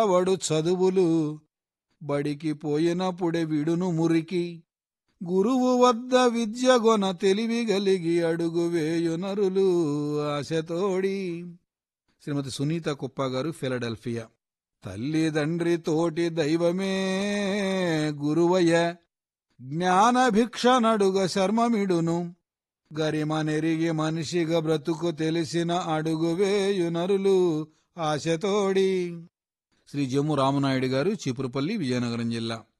వడు చదువులు బడికి పోయినప్పుడే విడును మురికి గురువు వద్ద విద్యగొన తెలివి గలిగి అడుగు వేయునరులు ఆశతోడి శ్రీమతి సునీత కుప్ప గారు ఫిలడెల్ఫియా తల్లిదండ్రి తోటి దైవమే గురువయ్య జ్ఞానభిక్ష నడుగ శర్మమిడును గరిమ నెరిగి మనిషిగా బ్రతుకు తెలిసిన అడుగు వేయునరులు ఆశతోడి శ్రీ జమ్ము రామనాయుడు గారు చీపురుపల్లి విజయనగరం జిల్లా